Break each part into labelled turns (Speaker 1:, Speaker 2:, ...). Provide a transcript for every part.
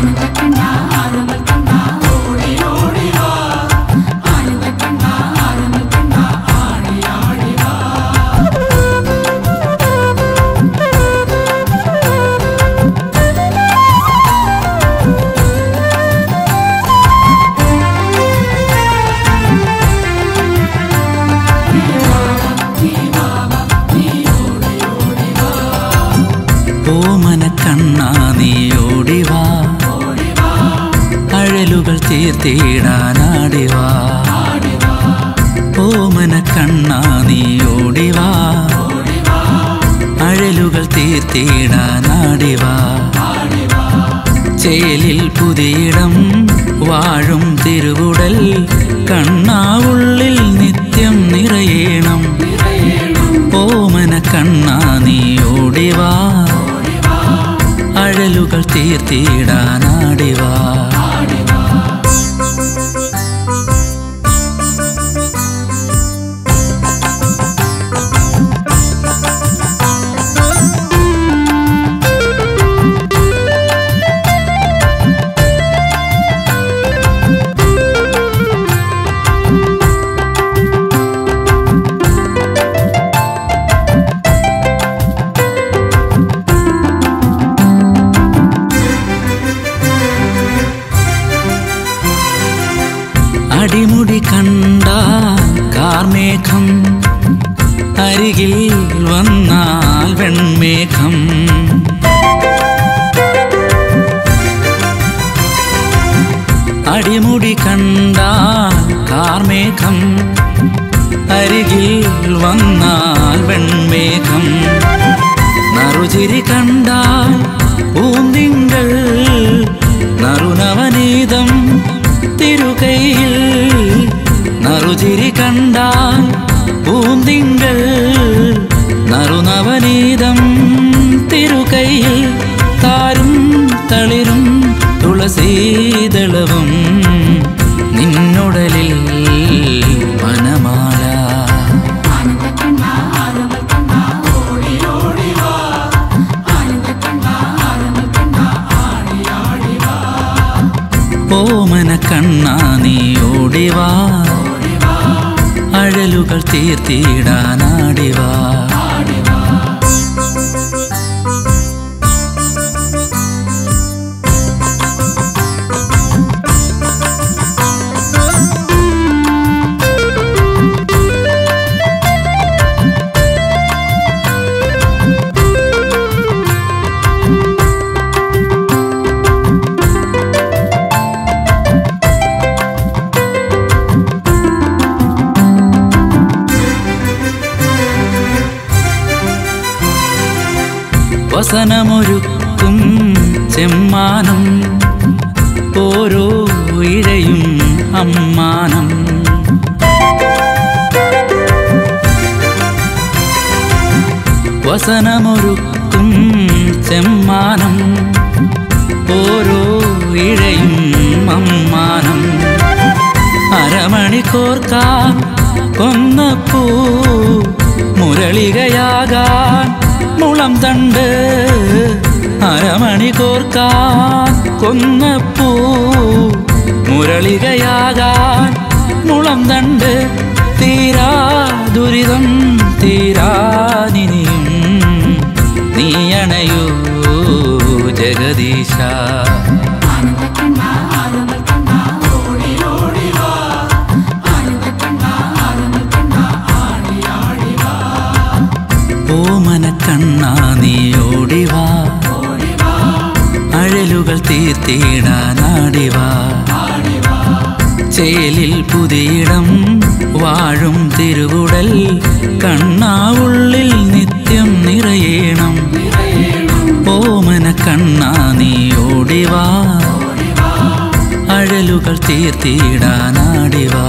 Speaker 1: ഓമന കണ്ണാ നീ ഓടിവാ അഴലുകൾ തീർത്തിടാനാടിവാ ഓമന കണ്ണാ നീ ഓടിവാ അഴലുകൾ തീർത്തിടാനാടിവാ ചേലിൽ പുതിയിടം വാഴും തിരുവുടൽ കണ്ണാവുള്ളിൽ നിത്യം നിറയേണം ഓമന കണ്ണാ നീ ഓടിവാ അഴലുകൾ തീർത്തിടാനാടിവാ അടിമുടി കണ്ട കാർമേഘം അരികിൽ വന്നാൽ വെൺമേഘം അടിമുടി കണ്ട കാർമേഘം അരികിൽ വന്നാൽ വെൺമേഘം നറുചിരി കണ്ടാൽ പൂന്തിങ്കൾ നറുനവനീതം തിരുകൈയിൽ നറുചിരി കണ്ടാൽ പൂന്തിങ്കൾ നറുനവനീതം തിരുകൈയിൽ താരും തളിരും തുളസീതളവും നിന്നുടലിൽ വനമാല ഓമന കണ്ണാ നീ ഓടിവാ അഴലുകൾ തീർത്തിടാനാടിവാ വസനമൊരുക്കും ചെമ്മാനം ഓരോ ഇഴയും അമ്മാനം വസനമൊരുക്കും ചെമ്മാനം ഓരോ ഇഴയും അമ്മാനം അരമണിക്കോർക്കാൻ കൊന്നപ്പൂ മുരളികയാകാൻ മുളം തണ്ട് അരമണി കോർക്കാൻ കൊന്നപ്പൂ മുരളികയാകാൻ മുളം തണ്ട് തീരാ ദുരിതം തീരാനിനിയും നീയണയൂ ജഗദീശ ഓമന കണ്ണാ നീ ഓടിവാ അഴലുകൾ തീർത്തിടാനാടിവാ ചേലിൽ പുതിയിടം വാഴും തിരുവുടൽ കണ്ണാവുള്ളിൽ നിത്യം നിറയേണം ഓമന കണ്ണാ നീ ഓടിവാ അഴലുകൾ തീർത്തിടാനാടിവാ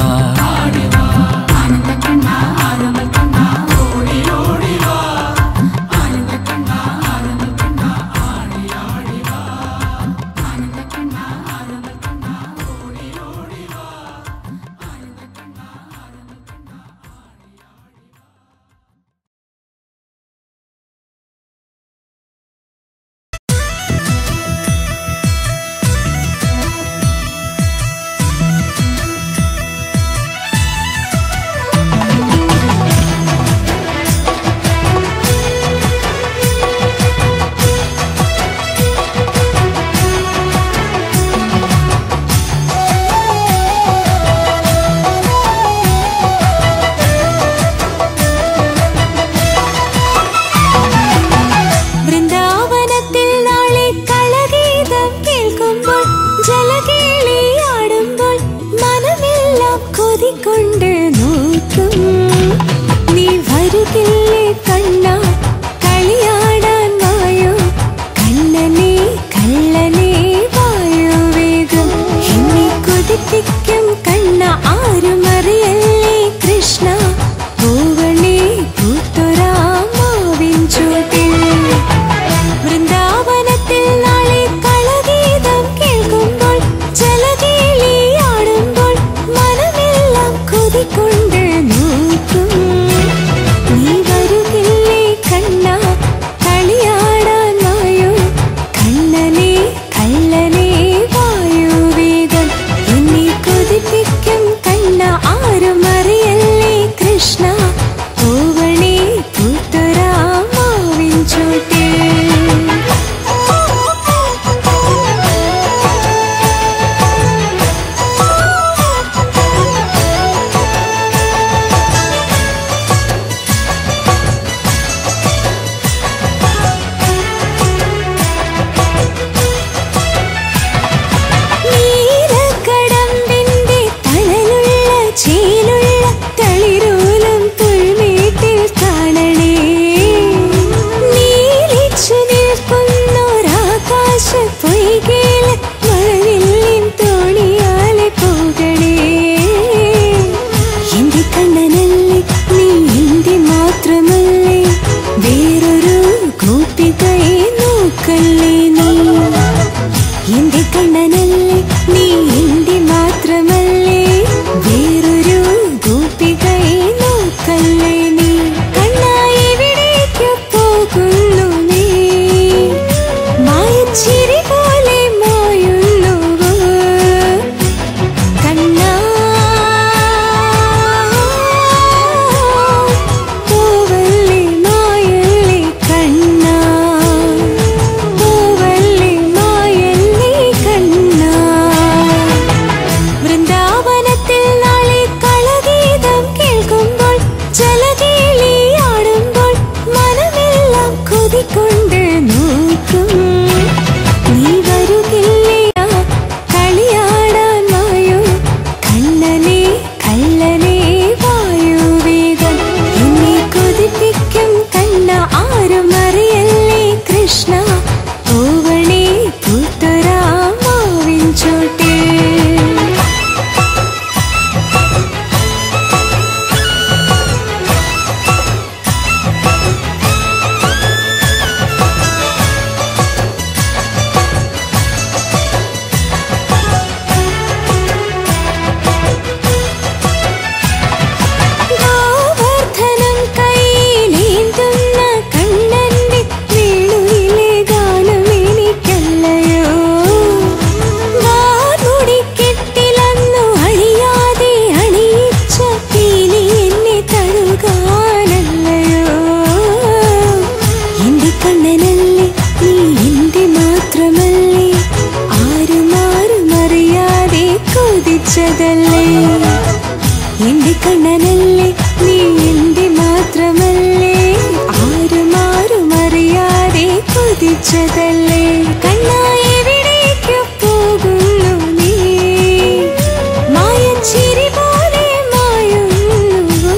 Speaker 2: കൊതിച്ചതല്ലേ എന്റെ കണ്ണനല്ലേ നീ എന്റെ മാത്രമല്ലേ ആരും ആരും അറിയാതെ കൊതിച്ചതല്ലേ കണ്ണാ എവിടേക്ക് പോകുന്നു നീ മായച്ചിരി പോലെ മായുന്നു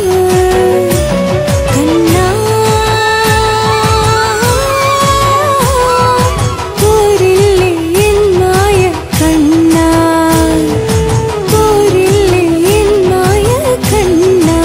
Speaker 2: കണ്ണാ പോരില്ലേ എൻ മായ കണ്ണാ പോരില്ലേ എൻ മായ കണ്ണാ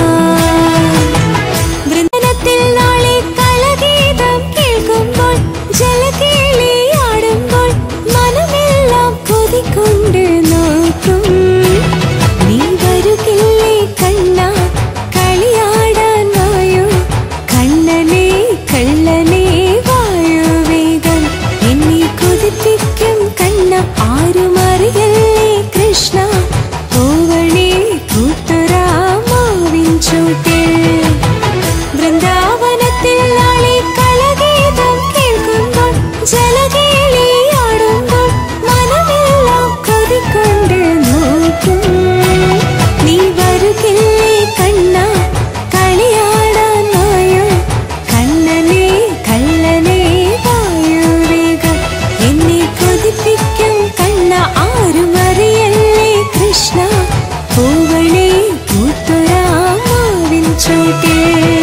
Speaker 2: വൃന്ദനത്തിൽ നാളെ കളഗീതം കേൾക്കുമ്പോൾ ജലകേളിയാടുമ്പോൾ മനമെല്ലാം കൊതിക്കൊണ്ട് നോക്കും നീ വരുകില്ലേ കണ്ണ കളിയാടാൻ വായോ കണ്ണനെ കള്ളനെ വായോ വേഗം എന്നെ കൊതിപ്പിക്കും കണ്ണ ആരും അറിയല്ലേ കൃഷ്ണ ഓവണേ കൂട്ടുരാമാവിൻ ചൂട്ടിൽ വൃന്ദാവനത്തിൽ നാളെ കളഗീതം കേൾക്കുമ്പോൾ ജലകേളിയാടുമ്പോൾ മനമെല്ലാം കൊതിക്കൊണ്ട് നോക്കും നീ വരുകില്ലേ കണ്ണ കളിയാടാൻ വായോ കണ്ണനെ കള്ളനെ വായോ വേഗം എന്നെ കൊതിപ്പിക്കും കണ്ണ ആരും അറിയല്ലേ കൃഷ്ണ പൂവണേ പൂത്തുരാമാവിൻ ചോട്ടിൽ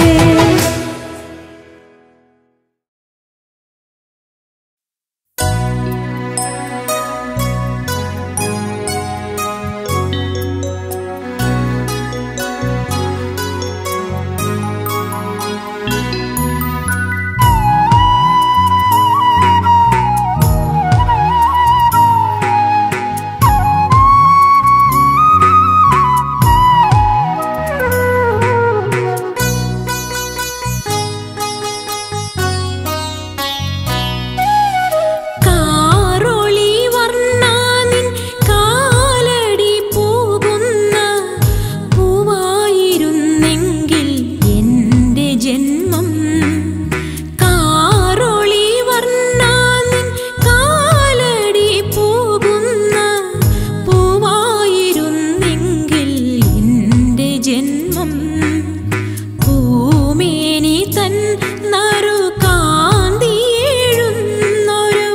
Speaker 2: കാറൊളി വർണ്ണാനിൻ കാലടി പോകുന്ന പൂവായിരുന്നെങ്കിൽ എൻ്റെ ജന്മം കാറൊളി വർണ്ണാനിൻ കാലടി പോകുന്ന പൂവായിരുന്നെങ്കിൽ എൻ്റെ ജന്മം ഭൂമേനി തൻ നറു കാന്തിയേഴുന്നൊരു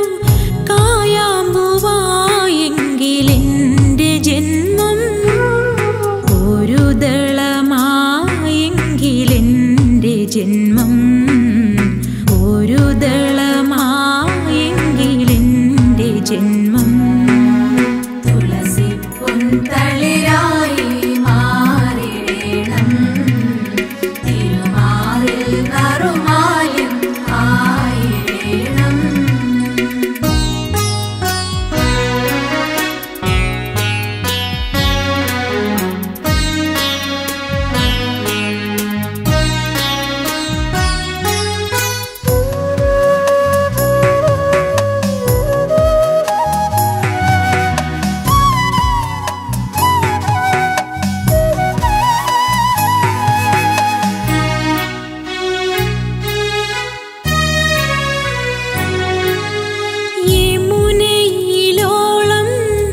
Speaker 2: കായാമ്പുവായെങ്കിലെൻ്റെ ജന്മം ഒരു ദളമായെങ്കിലെൻ്റെ ജന്മം ഒരു ദളമായെങ്കിലെൻ്റെ ജന്മം തുളസി പൊന്തളിരായി മാറിടേണം തിരുമാറിൽ നറുമാലും ആയിടേണം യമുനയിലോളം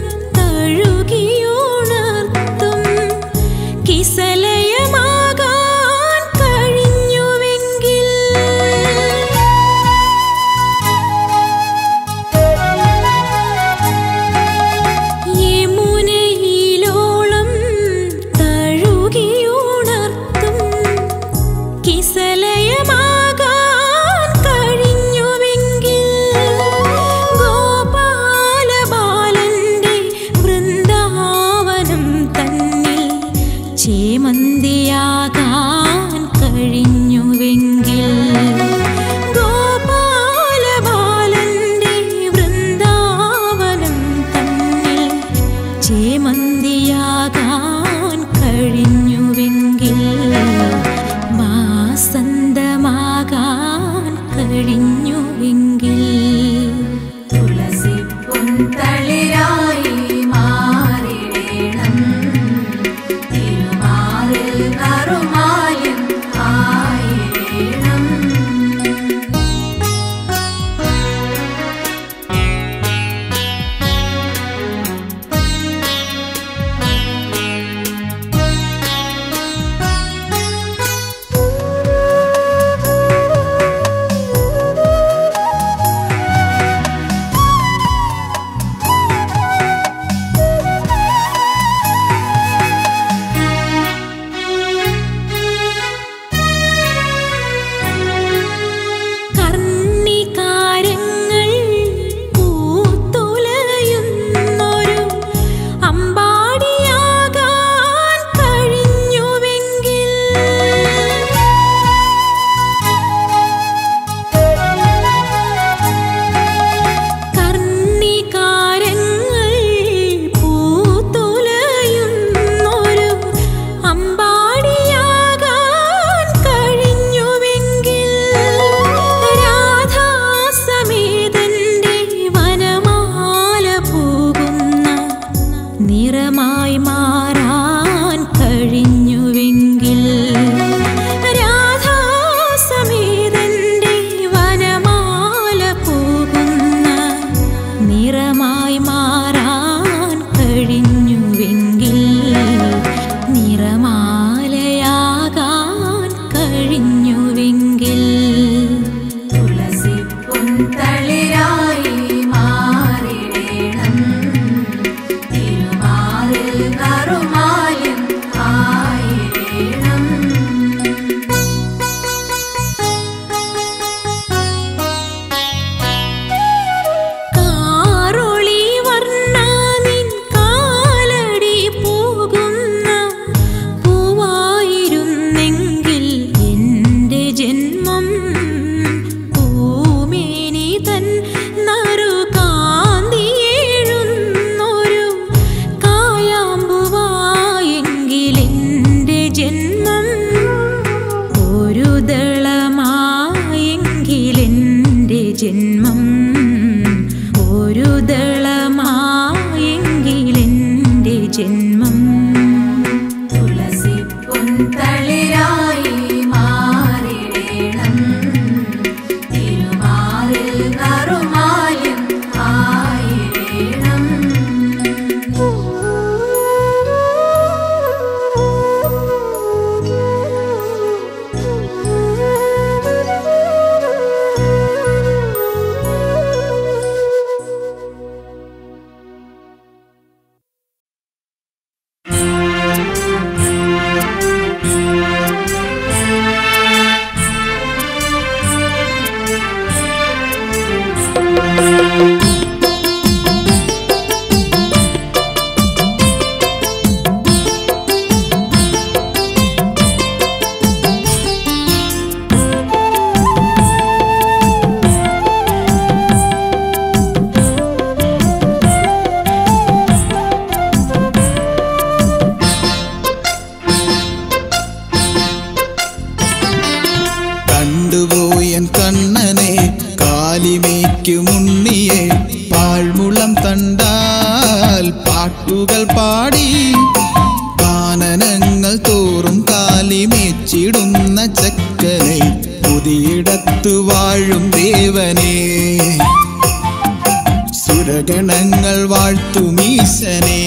Speaker 2: തഴുകിയുണർത്തും കിസലയമാകാൻ കഴിഞ്ഞുവെങ്കിൽ യമുനയിലോളം തഴുകിയുണർത്തും കിസലയമാകാൻ കഴിഞ്ഞുവെങ്കിൽ ഗോപാലബാലന്റെ വൃന്ദാവനം തന്നിൽ ചേമന്തിയാകാൻ കഴിഞ്ഞുവെങ്കിൽ ഗോപാലബാലന്റെ വൃന്ദാവനം തന്നിൽ ചേമന്തിയാകാൻ കഴിഞ്ഞുവെങ്കിൽ വാസന്തമാകാൻ കഴിഞ്ഞുവെങ്കിൽ തുളസി പൊന്തളിരായി മാറിടേണം തിരുമാറിൽ നറുമാലും ആയിടേണം
Speaker 3: ും
Speaker 2: പൂതളമായെങ്കിലെൻ്റെ ജന്മം തുളസി പൊൻതളിരായി മാറിടേണം തിരുമാറിൽ നറുമാല്യം ആയിടേണം
Speaker 3: കണ്ടുപോയൻ കണ്ണനെ കാലിമേക്കുമുണ്ണിയെ പാഴ്മുളം തണ്ടാൽ പാട്ടുകൾ പാടി കാനനങ്ങൾ തോറും കാലിമേച്ചിടുന്ന ചക്കനെ പുതിയിടത്തു വാഴും ദേവനെ സുരഗണങ്ങൾ വാഴ്ത്തുമീശനെ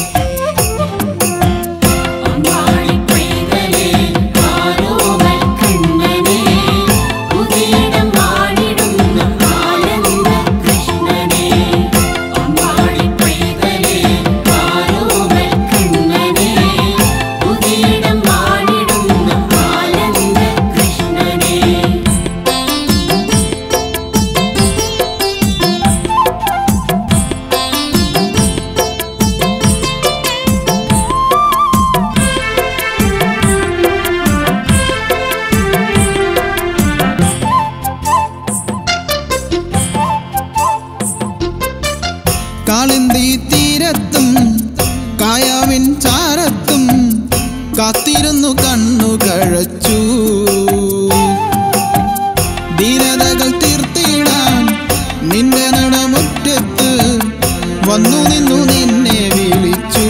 Speaker 3: കാളിന്തി തീരത്തും കായാവിൻ ചാരത്തും കാത്തിരുന്നു കണ്ണു കഴച്ചു ദീനതകൾ തീർത്തിടാൻ നിന്റെ നടമുറ്റത്ത് വന്നു നിന്നു നിന്നെ വിളിച്ചു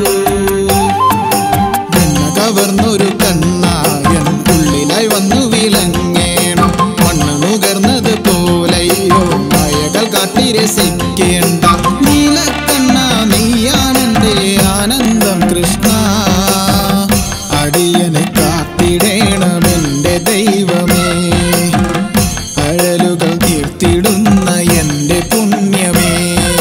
Speaker 3: എന്ന കവർന്നൊരു കണ്ണായൻ ഉള്ളിലായി വന്നു വിലങ്ങേണം മണ്ണ് നുകർന്നത് പോലെയോ മയകൾ കാട്ടി രസിക്കേണ്ട നീലക്കണ്ണ നീയാണെന്റെ ആനന്ദം കൃഷ്ണ അടിയനെ കാത്തിടേണമെന്റെ ദൈവമേ അഴലുകൾ തീർത്തിടുന്ന എന്റെ പുണ്യമേ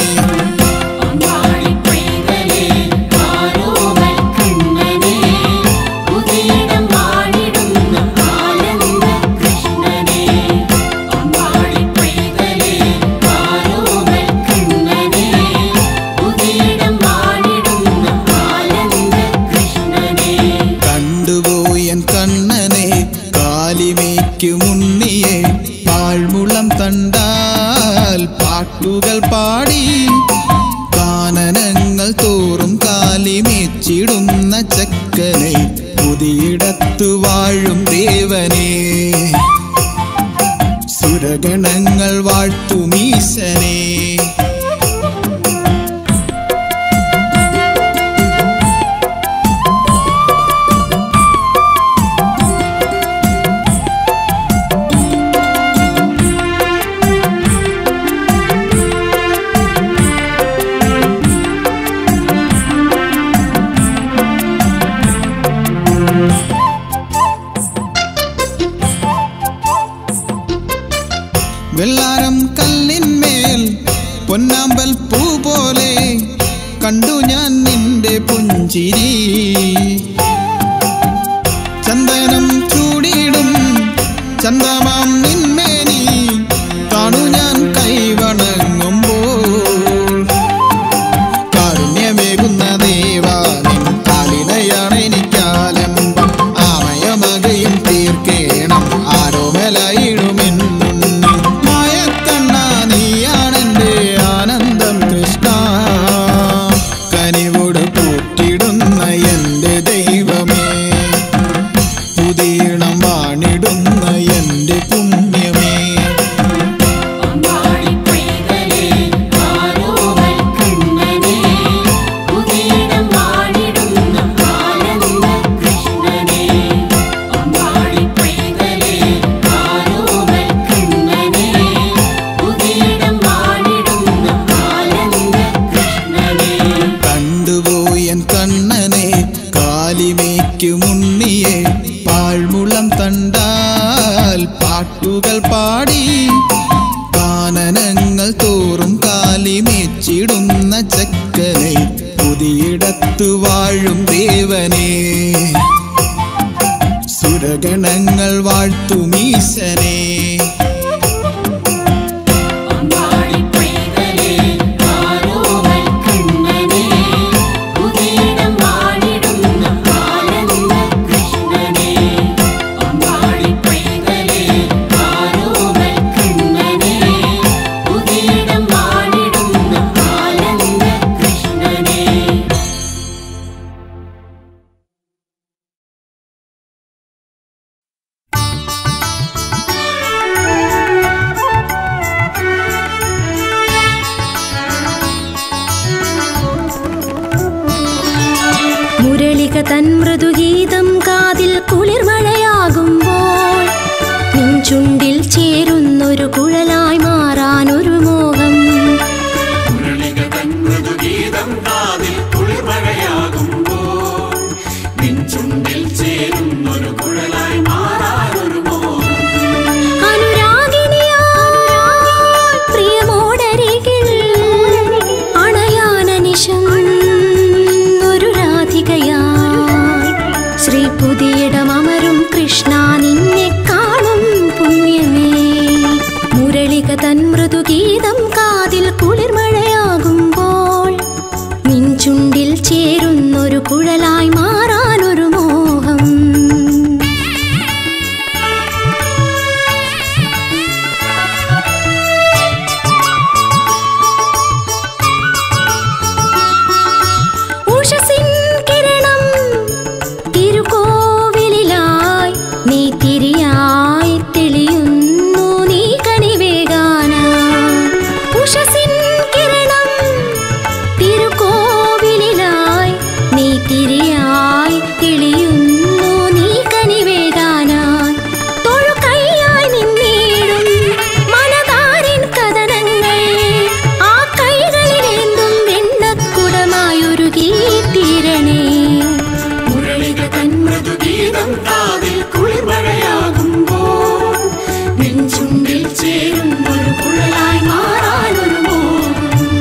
Speaker 3: കണ്ടുപോയൻ കണ്ണനെ കാലിമേക്കുമുണ്ണിയെ പാഴ്മുളം തണ്ടാൽ പാട്ടുകൾ പാടി കാനനങ്ങൾ തോറും കാലിമേച്ചിടുന്ന ചക്കനെ പുതിയിടത്തു വാഴും ദേവനെ സുരഗണങ്ങൾ വാഴ്ത്തുമീശനെ വെള്ളാരം കല്ലിന്മേൽ പൊന്നാമ്പൽ പൂ പോലെ കണ്ടു ഞാൻ നിന്റെ പുഞ്ചിരി ചന്ദനം ചൂടിയിടും ചന്ദമാം നിന്മേനി കാണു ഞാൻ കൈവണങ്ങുമ്പോൾ കാരുണ്യമേകുന്ന ദേവാ നിൻ കാലിനയാണ് എനിക്കാലംബം ആമയമകയും തീർക്കേണം ആരോമലായിടുമെന്നും മായക്കണ്ണ നീയാണെന്റെ ആനന്ദം കൃഷ്ണ കനിവോട് പൂട്ടിടുന്ന എന്റെ ദൈവമേ പുതിയിടം വാണിടുന്ന എന്റെ വാണിടുന്ന ചക്കനെ പുതിയിടത്തു വാഴും ദേവനെ സുരഗണങ്ങൾ വാഴ്ത്തുമീശനെ
Speaker 2: അമ്പാടിപ്പൈതലേ ആരോമൽ കണ്ണനേ പുതിയിടം വാണിടുന്ന ആനന്ദ കൃഷ്ണനേ അമ്പാടിപ്പൈതലേ ആരോമൽ കണ്ണനേ പുതിയിടം വാണിടുന്ന ആനന്ദ കൃഷ്ണനേ
Speaker 4: മുരളിക തൻ മൃദുഗീതം കാതിൽ കുളിർമഴയാകുമ്പോൾ നിൻ ചുണ്ടിൽ ചേരുന്നൊരു കുഴലായി മാറാനൊരു മോഹം
Speaker 5: മുരളിക തൻ മൃദുഗീതം കാതിൽ കുളിർമഴയാകുമ്പോൾ നിൻ ചുണ്ടിൽ ചേരുന്നൊരു കുഴലായി മാറാനൊരു മോഹം
Speaker 4: അനുരാഗിനിയായി പ്രിയമോടരികിൽ അണയാനനിശം ഒരു രാധികയായി ശ്രീ പുതിയിടമരും കൃഷ്ണ നിന്നെ കാണും പുണ്യമേ മുരളിക തൻ മൃദുഗീതം കാതിൽ കുളിർമഴയാകുമ്പോൾ നിൻ ചുണ്ടിൽ ചേരുന്നൊരു കുഴലായി മാറാനൊരു മോഹം ഉഷസിൻ കിരണം തിരുക്കോവിലായി നീ തിരിയായി തെളിയുന്നു നീ കണിവേകാന ഉഷസിൻ കിരണം തിരുക്കോവിലായി നീ തിരിയായി തെളിയുന്നു നീ കനിവേകാനായി തൊഴുകൈയായി നിന്നീടും മനതാരിൻ കഥനങ്ങൾ ആ കൈകളിലേന്തും വെണ്ണക്കുടമായൊരുകി തീരണേ
Speaker 5: മുരളിക തൻ മൃദുഗീതം കാതിൽ കുളിർമഴയാകുമ്പോൾ നിൻ ചുണ്ടിൽ ചേരുന്നൊരു കുഴലായി മാറാനൊരു മോഹം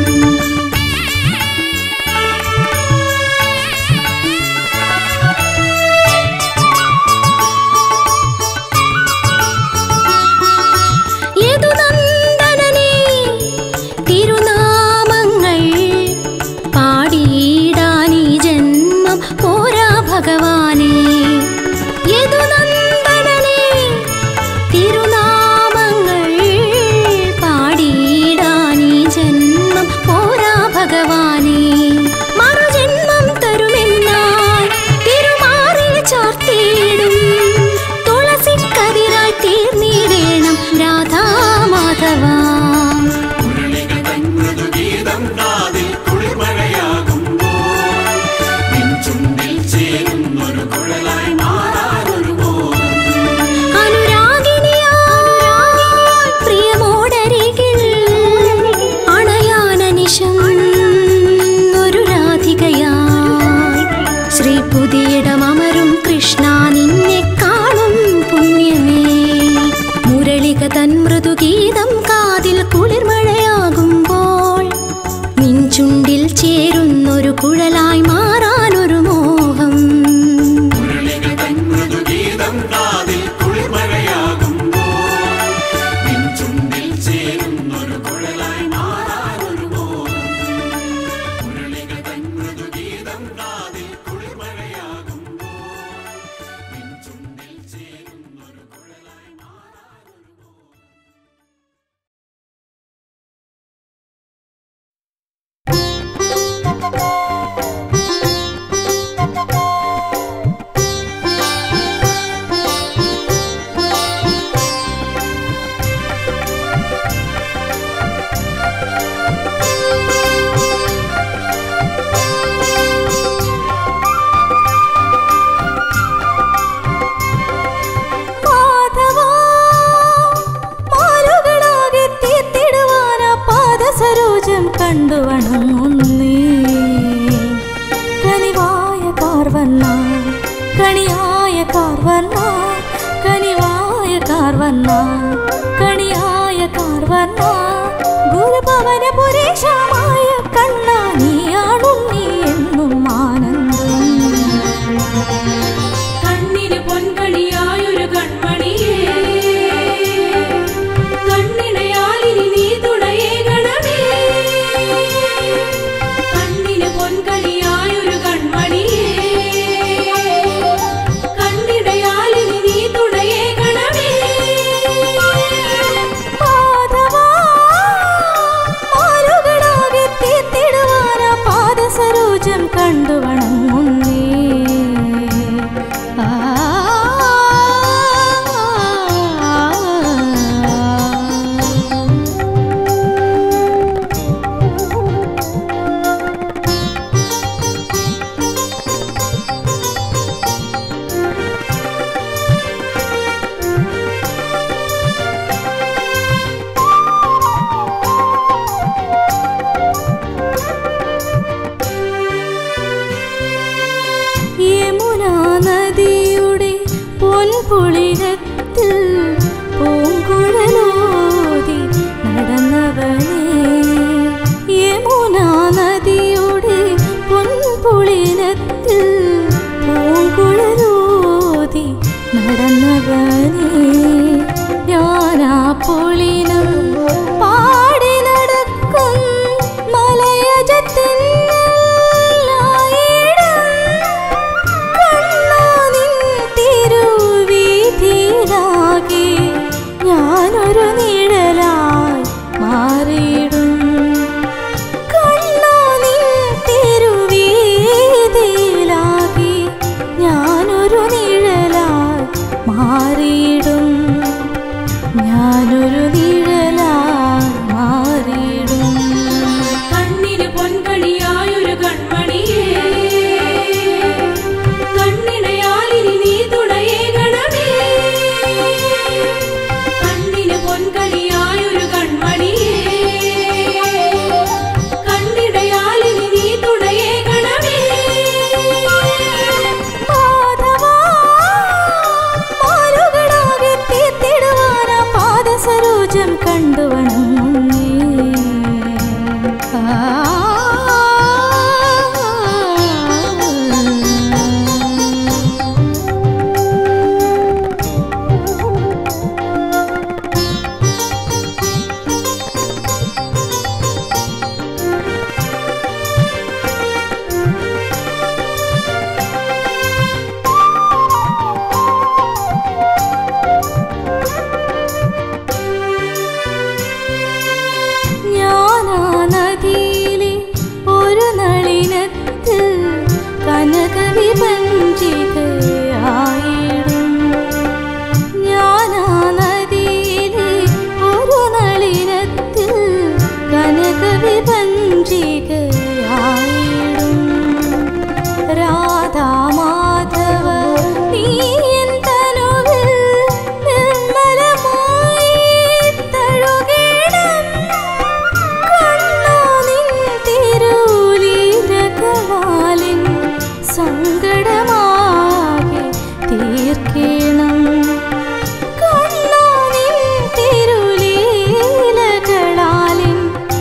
Speaker 4: യദുനന്ദനനേ തിരുനാമങ്ങൾ പാടിയിടാനീ ജന്മം പോരാ ഭഗവാനേ യദുനന്ദനനേ തിരുനാമങ്ങൾ പാടിയിടാനീ ജന്മം പോരാ ഭഗവാനേ മറുജന്മം തരുമെന്നാൽ തിരുമാറിൽ ചാർത്തിയിടും തുളസിക്കതിരായി തീർന്നിടേണം രാധാമാധവ
Speaker 5: മുരളിക തൻ മൃദുഗീതം കാതിൽ കുളിർമഴയാകുമ്പോൾ നിൻ ചുണ്ടിൽ ചേരുന്നൊരു കുഴലായി മാറാനൊരു മോഹം
Speaker 4: അനുരാഗിനിയായി പ്രിയമോടരികിൽ അണയാനനിശം ഒരു രാധികയായി ശ്രീ പുതിയിടമരും കൃഷ്ണ നിന്നെ കാണും പുണ്യമേ മുരളിക തൻ മൃദുഗീതം കാതിൽ കുളിർമഴയാകുമ്പോൾ നിൻ ചുണ്ടിൽ ചേരുന്നൊരു കുഴലായി മാറാനൊരു മോഹം
Speaker 5: മുരളിക തൻ മൃദുഗീതം കാതിൽ കുളിർമഴയാകുമ്പോൾ നിൻ ചുണ്ടിൽ ചേരുന്നൊരു കുഴലായി മാറാനൊരു മോഹം മുരളിക തൻ മൃദുഗീതം കാതിൽ കുളിർമഴയാകുമ്പോൾ നിൻ ചുണ്ടിൽ ചേരുന്നൊരു കുഴലായി മാറാനൊരു മോഹം
Speaker 4: മാധവാ, മാലുകളാകെ തീർത്തിടുവാൻ ആ പാദസരോജം കണ്ടു വണങ്ങുന്നേ. കനിവായ കാർവർണ്ണ, കണിയായ കാർവർണ്ണ, കനിവായ കാർവർണ്ണ, കണിയായ കാർവർണ്ണ, ഗുരുഭവനപുരീശമായ കണ്ണ പൊൻപുളിരത്തിൽ പൂങ്കുഴലോതി നടന്നവനേ യമുനാ നദിയുടെ പൊൻപുളിനത്തിൽ പൂങ്കുഴലോതി നടന്നവനേ ഞാനാ പൊളിനം പാടി നടക്കും മലയജത്തിനായിടം കണ്ണാനിൻ തിരുവീഥിയിലാകെ ഞാനൊരു നിഴലായി മാറിയിടും കണ്ണാനിൻ തിരുവീഥിയിലാകെ ഞാനൊരു നിഴലായി മാറിയിടും ഞാനൊരു നിഴലായി മാറിയിടും
Speaker 6: കണ്ണിന് പൊൻകണിയായൊരു കൺമണിയേ കണ്ണിണയാലിനി നീ തുണയേകണമേ കണ്ണിന് പൊൻകണിയായൊരു കൺമണിയേ കണ്ണിണയാലിനി നീ തുണയേകണമേ
Speaker 4: മാധവാ, മാറുകളാകെ തീർത്തിടുവാനാ പാദസരോജം കണ്ടുവണങ്ങുന്നേ. ആ ഞാനാ നദിയിലെ ഒരു നളിനത്തിൽ കനകവിപഞ്ചികയായിടും ഞാനാ നദിയിലെ ഒരു നളിനത്തിൽ കനകവിപഞ്ചികയായിടും രാധാമാധവ നീ എൻ തനുവിൽ നിർമ്മലമായി തഴുകിടം കണ്ണാനിൻ തിരുലീലകളാലിൻ സങ്കടമാകെ തീർക്കണം കണ്ണാനിൻ തിരുലീലകളാലിൻ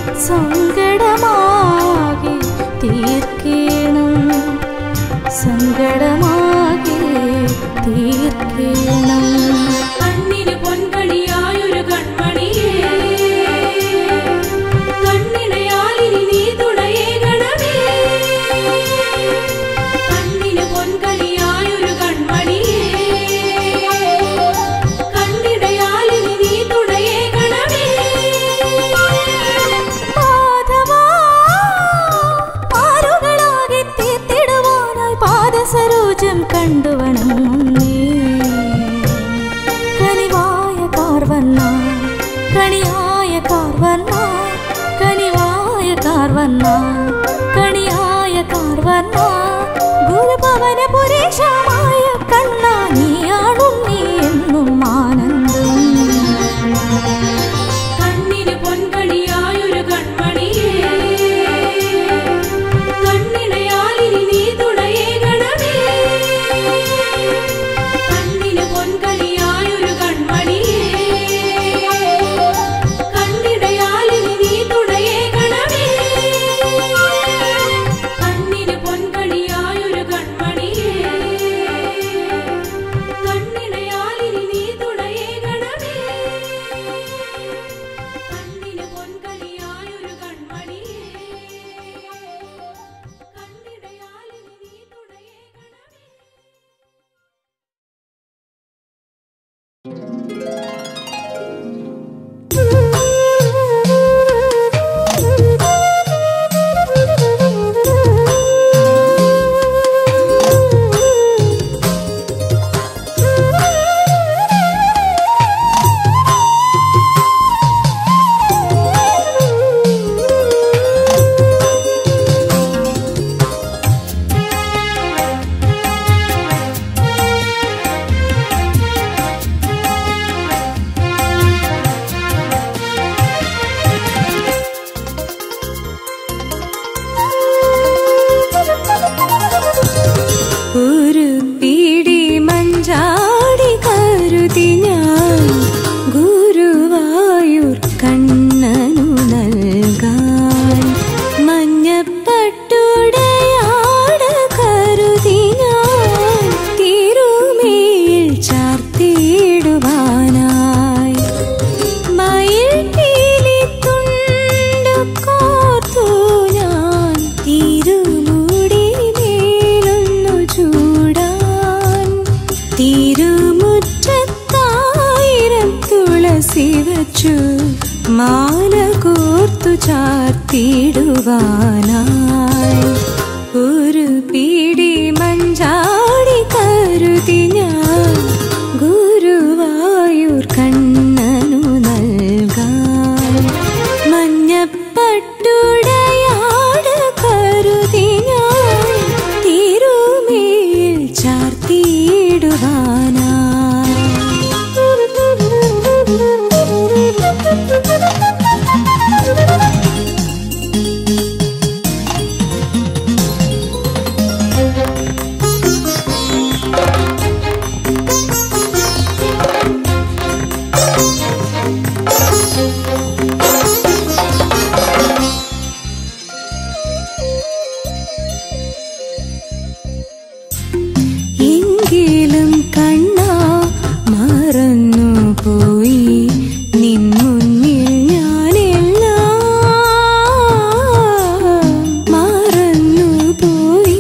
Speaker 4: സങ്കടമാകെ തീർക്കണം സങ്കടമാകെ തീർക്കണം
Speaker 6: കണ്ണിന് പൊൻകണിയായൊരു കൺമണിയേ കണ്ണിണയാലിനി നീ തുണയേകണമേ കണ്ണിന് പൊൻകണിയായൊരു കൺമണിയേ കണ്ണിണയാലിനി നീ തുണയേകണമേ
Speaker 4: മാധവാ, ആരുകളാകെ തീർത്തിടുവാനായി പാദസരോജം കണ്ടുവണങ്ങുന്നേ. കനിവായ കാർവർണ്ണ, കണിയായ കാർവർണ്ണ, കനിവായ കാർവർണ്ണ, കണിയായ കാർവർണ്ണ, ഗുരുഭവനപുരേശമായ കണ്ണാ നീയാണുണ്ണി എന്നും ആനന്ദം
Speaker 6: കണ്ണിന് പൊൻകണിയായൊരു കൺമണിയേ കണ്ണിണയാലിനി നീ തുണയേകണമേ കണ്ണിന് പൊൻകണിയായൊരു കൺമണിയേ കണ്ണിണയാലിനി നീ തുണയേകണമേ കണ്ണിന് പൊൻകണിയായൊരു കൺമണിയേ കണ്ണിണയാലിനി നീ തുണയേകണമേ കണ്ണിന് പൊൻകണിയായൊരു കൺമണിയേ കണ്ണിടയാലിനി നീ തുണയേകണമേ
Speaker 4: ആ വച്ചു മാല കോർത്തു ചാർത്തിടുവാനായി ഒരു പിടി മഞ്ചാടി കരുതി ഞാൻ ഗുരുവായൂർ കണ്ണനു നൽകാൻ മഞ്ഞപ്പട്ടുടയാട് കരുതി ഞാൻ തിരുമേൽ ചാർത്തിയിടുവാനായി എങ്കിലും കണ്ണാ മറന്നു പോയി നിൻ മുന്നിൽ ഞാനെല്ലാം മറന്നു പോയി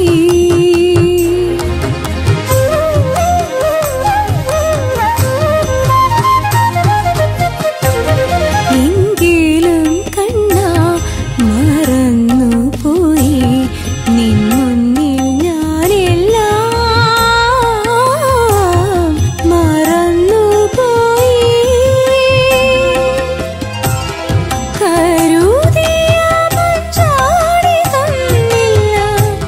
Speaker 4: എങ്കിലും കണ്ണാ മറന്നു പോയി നിൻ മുന്നിൽ ഞാനെല്ലാം മറന്നു പോയി കരുതിയ മഞ്ചാടി തന്നില്ല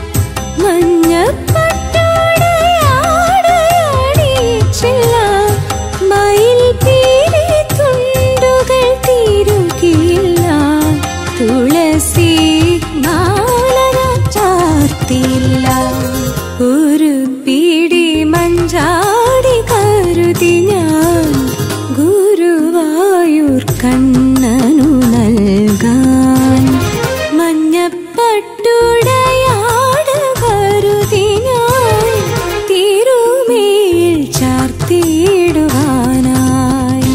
Speaker 4: മഞ്ഞപ്പട്ടോടെയാടയടിച്ചില്ല മയിൽ പീലി തുണ്ടുകൾ തിരുകിയില്ല തുളസി മാലക ചാർത്തില്ല ഒരു പിടി മഞ്ചാടി കരുതി ഞാൻ ഗുരുവായൂർ കണ്ണനു നൽകാൻ മഞ്ഞപ്പട്ടുടയാട് കരുതി ഞാൻ തിരുമേൽ ചാർത്തിയിടുവാനായി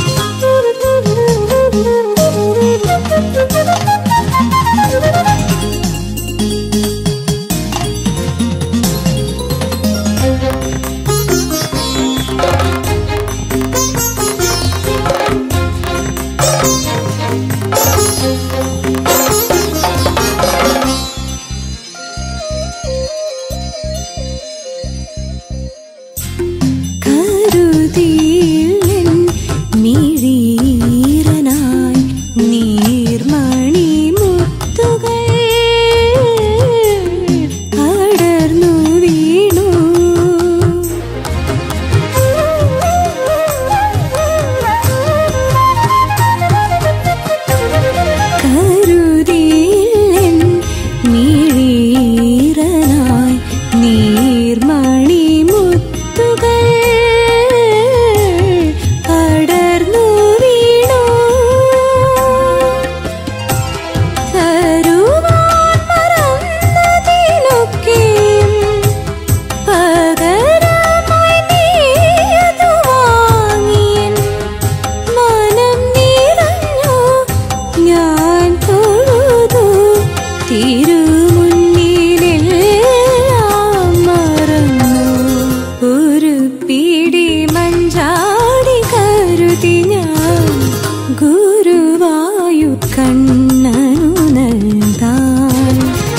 Speaker 4: കരുതിയില്ലൻ മിഴീറനായി നീർമണി മുത്തുകൾ അടർന്നു വീണു കരുതിയില്ലൻ മിഴീറനായി നീർമണി മുത്തുകൾ അടർന്നു വീണു തരുവാൻ മറന്നതിനൊക്കെയും പകരമായി നീയതു വാങ്ങിയൻ മനം നിറഞ്ഞു ഞാൻ തൊഴുതു തിരുമുന്നിലെല്ലാം മറന്നു ഒരു പിടി മഞ്ചാടി കരുതി ഞാൻ ഗുരുവായു കണ്ണനു നൽകാൻ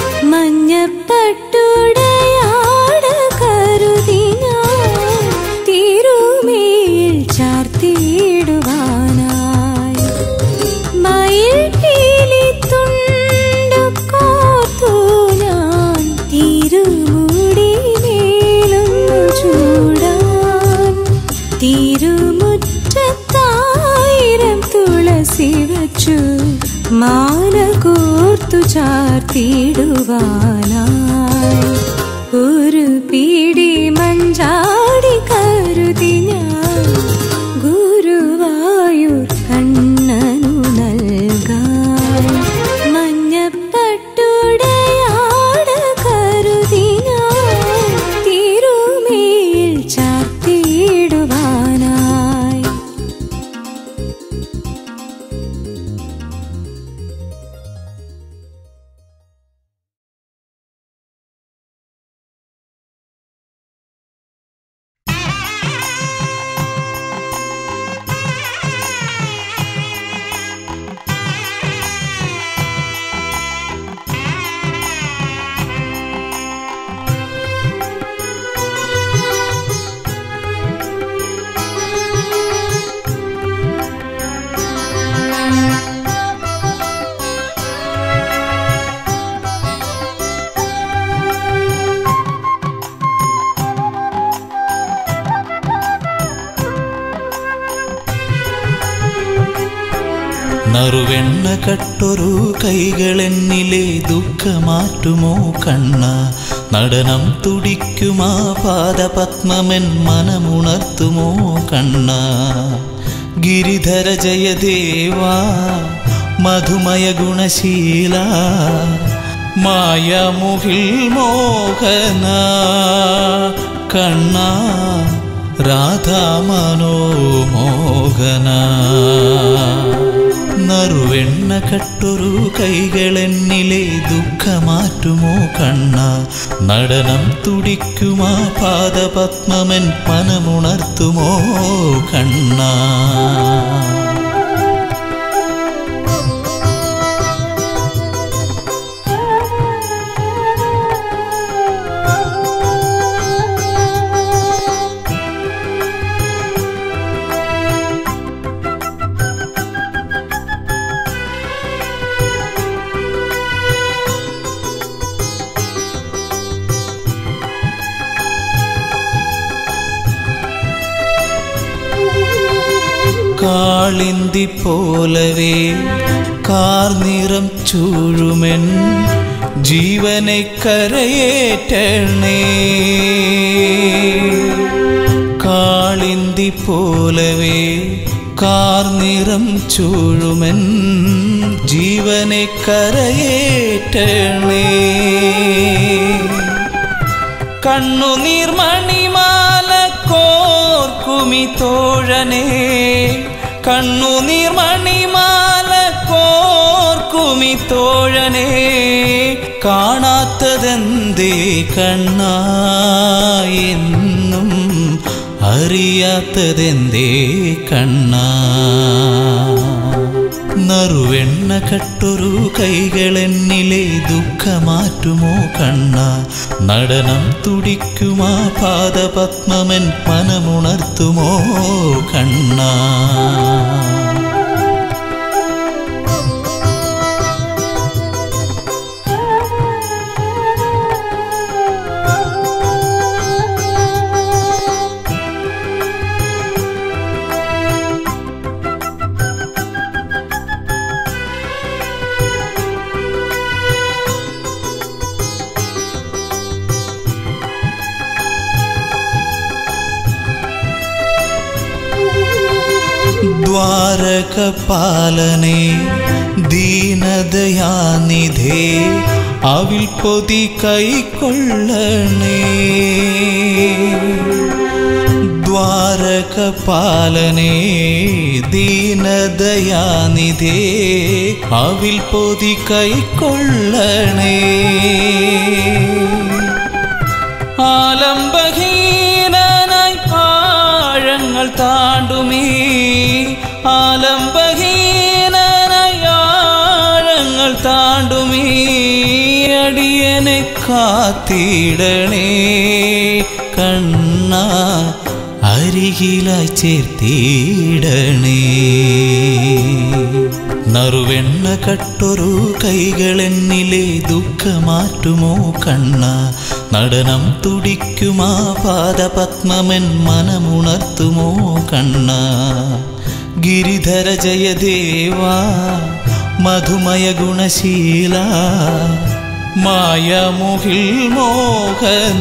Speaker 4: മഞ്ഞപ്പട്ടുടയാട് കരുതി ഞാൻ തിരുമേൽ ചാർത്തിയിടുവാനായി മയിൽ പീലി തുണ്ടു കോർത്തു ഞാൻ തിരുമുടി മേലൊന്നു ചൂടാൻ തിരുമുറ്റത്തായിരം തുളസി വച്ചു മാല കോർത്തു ചാർത്തിടുവാനായി ഒരു പിടി മഞ്ചാടി കരുതി ഞാൻ ഗുരുവായൂർ കണ്ണനു നൽകാൻ മഞ്ഞപ്പട്ടുടയാട് കരുതി ഞാൻ തിരുമേൽ ചാർത്തിയിടുവാനായി
Speaker 1: നറുവെണ്ണ കട്ടൊരു കൈകളെന്നിലെ ദുഃഖമാറ്റുമോ കണ്ണ നടനം തുടിക്കുമാ പാദപത്മമെൻ മനമുണർത്തുമോ കണ്ണ ഗിരിധര ജയദേവാ മധുമയ ഗുണശീല മായമുഹിൽ മോഹന കണ്ണ രാധാ മനോമോഹന നറുവെണ്ണ കട്ടൊരു കൈകളെന്നിലെ ദുഃഖമാറ്റുമോ കണ്ണ നടനം തുടിക്കുമാ പാദപത്മമെൻ മനമുണർത്തുമോ കണ്ണ കാളിന്തി പോലവേ കാർനിറം ചൂഴുമെൻ ജീവനെ കരയേറ്റണേ കാളിന്തി പോലവേ കാർനിറം ചൂഴുമെൻ ജീവനെ കരയേറ്റണേ കണ്ണുനീർ മണിമാല കോർക്കുമി തോഴനേ കണ്ണുനീർ മണിമാല കോർക്കുമി തോഴനേ കാണാത്തതെന്തേ കണ്ണായെന്നും അറിയാത്തതെന്തേ കണ്ണാ നറുവെണ്ണ കട്ടൊരു കൈകളെന്നിലെ ദുഃഖമാറ്റുമോ കണ്ണ നടനം തുടിക്കുമാ പാദപത്മമെൻ മനമുണർത്തുമോ കണ്ണ ദ്വാരകപാലനെ ദീനദയാനിധേ അവിൽ പൊതി കൈക്കൊള്ളണേ ദ്വാരകപാലനെ ദീനദയാനിധേ അവിൽ പൊതി കൈക്കൊള്ളണേ ആലംബഹീനനായി ആഴങ്ങൾ താണ്ടുമീ ആലംബഹീനനായി ആഴങ്ങൾ താണ്ടുമീ അടിയനെ കാത്തിടണേ കണ്ണ അരികിലായി ചേർത്തിടണേ നറുവെണ്ണ കട്ടൊരു കൈകളെന്നിലെ ദുഃഖമാറ്റുമോ കണ്ണ നടനം തുടിക്കുമാ പാദപത്മമെൻ മനമുണർത്തുമോ കണ്ണ ഗിരിധര ജയദേവാ മധുമയ ഗുണശീല മായമുഹിൽ മോഹന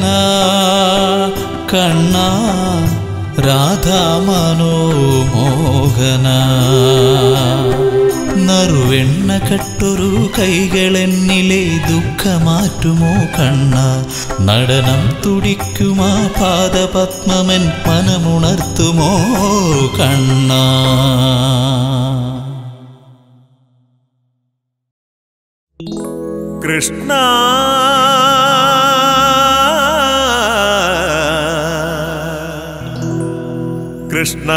Speaker 1: കണ്ണ രാധാ മനോമോഹന നറുവെണ്ണ കട്ടൊരു കൈകളെന്നിലെ ദുഃഖമാറ്റുമോ കണ്ണ നടനം തുടിക്കുമാ പാദപത്മമെൻ മനമുണർത്തുമോ കണ്ണ
Speaker 5: കൃഷ്ണ കൃഷ്ണ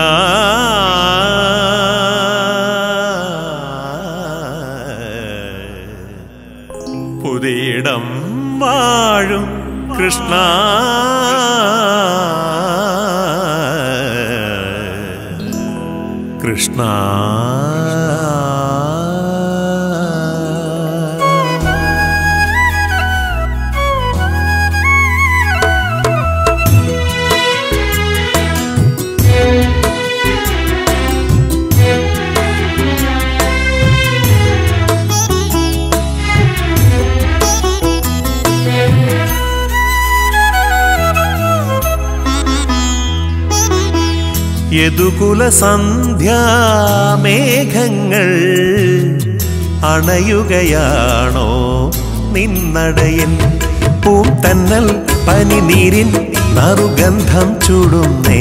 Speaker 5: പുതിയിടം വാഴും കൃഷ്ണ കൃഷ്ണ
Speaker 2: ും
Speaker 5: യദുകുല സന്ധ്യാമേഘങ്ങൾ അണയുകയാണോ നിന്നടയൻ പൂം തന്നൽ പനിനീരിൻ നറുഗന്ധം ചുടുന്നേ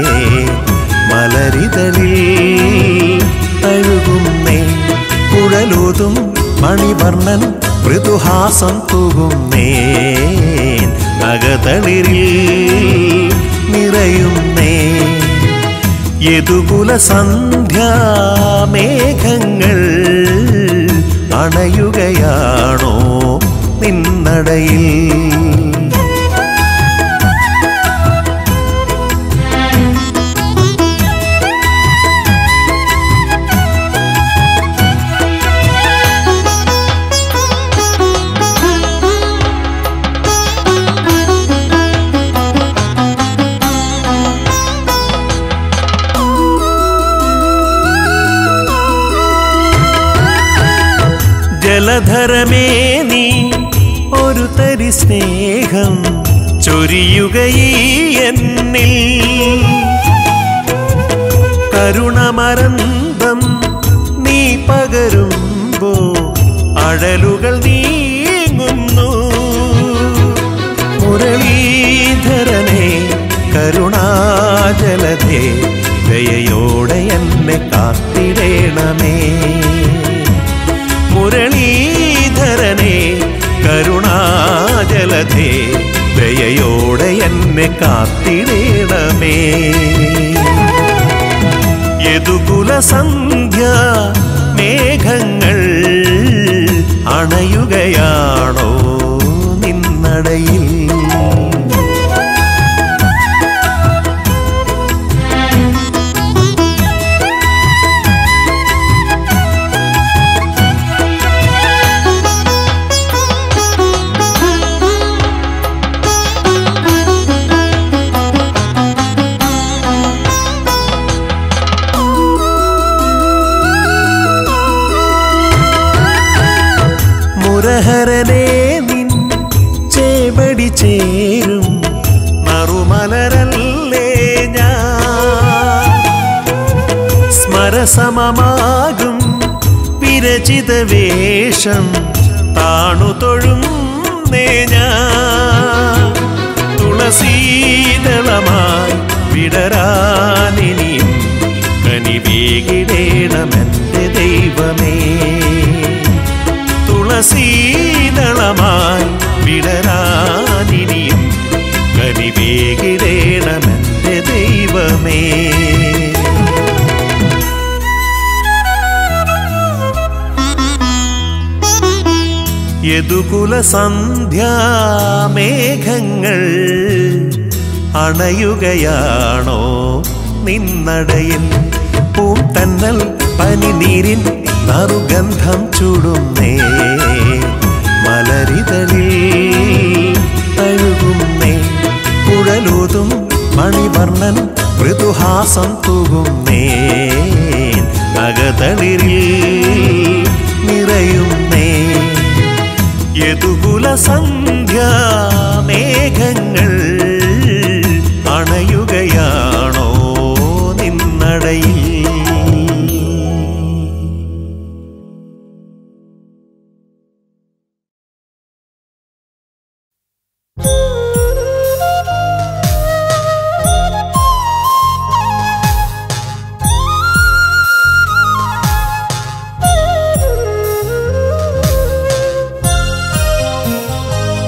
Speaker 5: മലരിതളിൽ തഴുകുന്നേ കുഴലൂതും മണിവർണ്ണൻ മൃദുഹാസം തൂകുന്നേ അകതളിരിൽ നിറയുന്നേ യദുകുല സന്ധ്യാമേഘങ്ങൾ അണയുകയാണോ നിന്നടയിൽ ജലധരമേ നീ ഒരു തരി സ്നേഹം ചൊരിയുകയീ എന്നിൽ കരുണമരന്തം നീ പകരുമ്പോ അഴലുകൾ നീങ്ങുന്നു മുരളീധരനെ കരുണാജലധേ ദയയോടെ എന്നെ കാത്തിടേണമേ മുരളീധരനെ കരുണാജലധേ ദയയോടെ എന്നെ കാത്തിടേണമേ യദുകുല സന്ധ്യ മേഘങ്ങൾ അണയുകയാണോ നിന്നടയിൽ മുരഹരനെ നിൻ ചേവടി ചേരും നറുമലരല്ലേ ഞാൻ സ്മരസമമാകും വിരചിത വേഷം താണു തൊഴും ഞാൻ തുളസീതളമായി വിടരാനിനിയും കനിവേകിടേണമെന്റെ ദൈവമേ തുളസീതളമായി വിടരാനിനിയും കനിവേകിടേണമെന്റെ ദൈവമേ യദുകുല സന്ധ്യാമേഘങ്ങൾ അണയുകയാണോ നിന്നടയിൽ പൂം തന്നൽ പനിനീരിൻ നറുഗന്ധം ചുടുന്നേ മലരിതളിൽ തഴുകുന്നേ കുഴലൂതും മണിവർണ്ണൻ മൃദുഹാസം തൂകുന്നേ അകതളിരിൽ നിറയുന്നേ യദുകുല സന്ധ്യാമേഘങ്ങൾ അണയുകയാണോ നിന്നടയിൽ
Speaker 4: Thank you.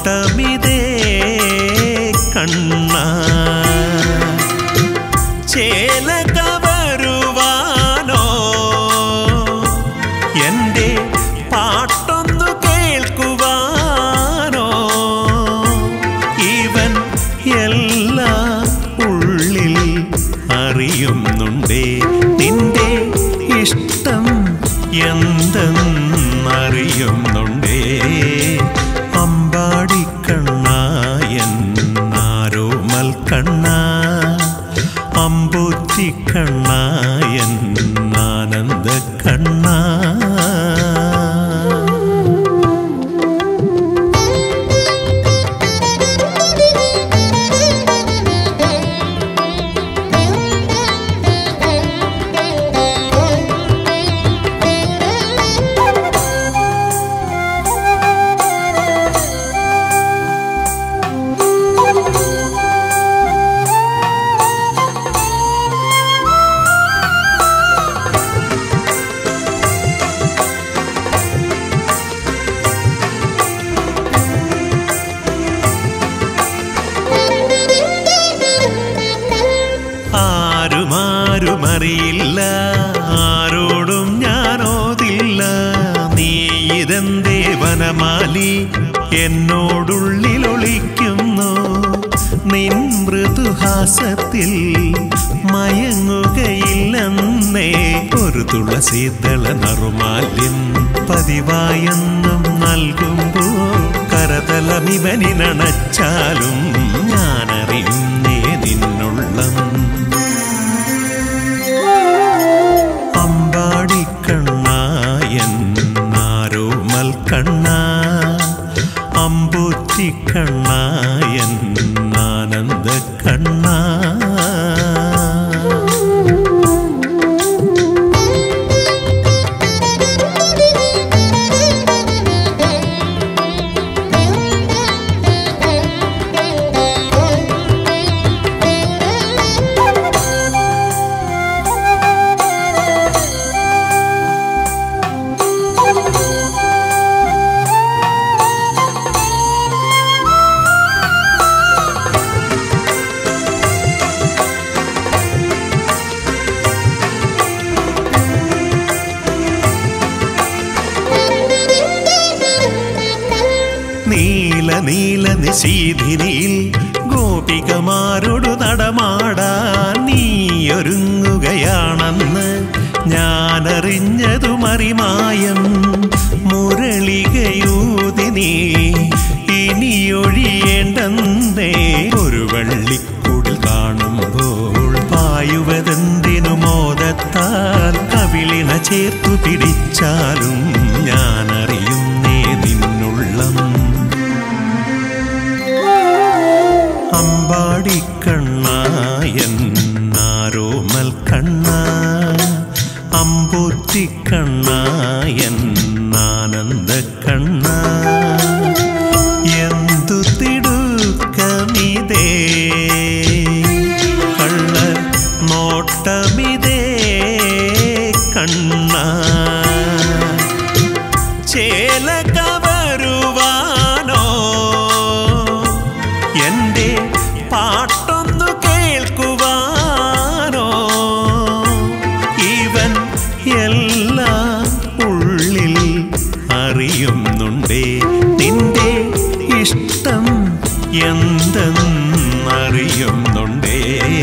Speaker 5: നോട്ടമിതേ കണ്ണ ചേല കവരുവാനോ എൻ്റെ പാട്ടൊന്നു കേൾക്കുവാനോ ഇവൻ എല്ലാം ഉള്ളിൽ അറിയുന്നുണ്ടേ നിന്റെ ഇഷ്ടം എന്തെന്നറിയുന്നുണ്ടേ അമ്പാടിക്കണ്ണായൻ ആരോമൽ കണ്ണ അമ്പൂറ്റിക്കണ്ണായൻ ആനന്ദ കണ്ണ ആരുമാരുമറിയില്ല ആരോടും ഞാനോതില്ല നീ ഇതെന്തേ വനമാലി എന്നോടുള്ളിലൊളിക്കുന്നു നിൻ മൃദുഹാസത്തിൽ മയങ്ങുകയില്ലെന്നേ ഒരു തുളസീതള നറുമാല്യം പതിവായെന്നും നൽകുമ്പോ കരതലമിവനിനണച്ചാലും ഞാനറിയുന്നേ നിന്നുള്ളം അമ്പാടിക്കണ്ണായൻ ആരോമൽ കണ്ണ അമ്പൂറ്റിക്കണ്ണായൻ ആനന്ദ കണ്ണ നീല നീല നിശീധിനിയിൽ ഗോപികമാരോടു നടമാടാൻ നീയൊരുങ്ങുകയാണെന്ന് ഞാനറിഞ്ഞതു മറിമായം മുരളികയൂതി നീ ഇനിയൊഴിയേണ്ടെന്നേ ഒരു വള്ളിക്കൂടിൽ കാണുമ്പോൾ പായുവതെന്തിനു മോദത്താൽ കവിളിന ചേർത്തു പിടിച്ചാലും ഞാനറിയുന്നേ നിന്നുള്ളം അമ്പാടിക്കണ്ണായൻ ആരോമൽ കണ്ണ അമ്പൂറ്റിക്കണ്ണായൻ ആനന്ദ കണ്ണ എന്തു തിടുക്കമിതേ കള്ള നോട്ടമിതേ കണ്ണ ചേല കവരുവാനോ എൻ്റെ പാട്ടൊന്നു കേൾക്കുവാനോ ഇവൻ എല്ലാം ഉള്ളിൽ അറിയുന്നുണ്ടേ നിന്റെ ഇഷ്ടം എന്തെന്നറിയുന്നുണ്ടേ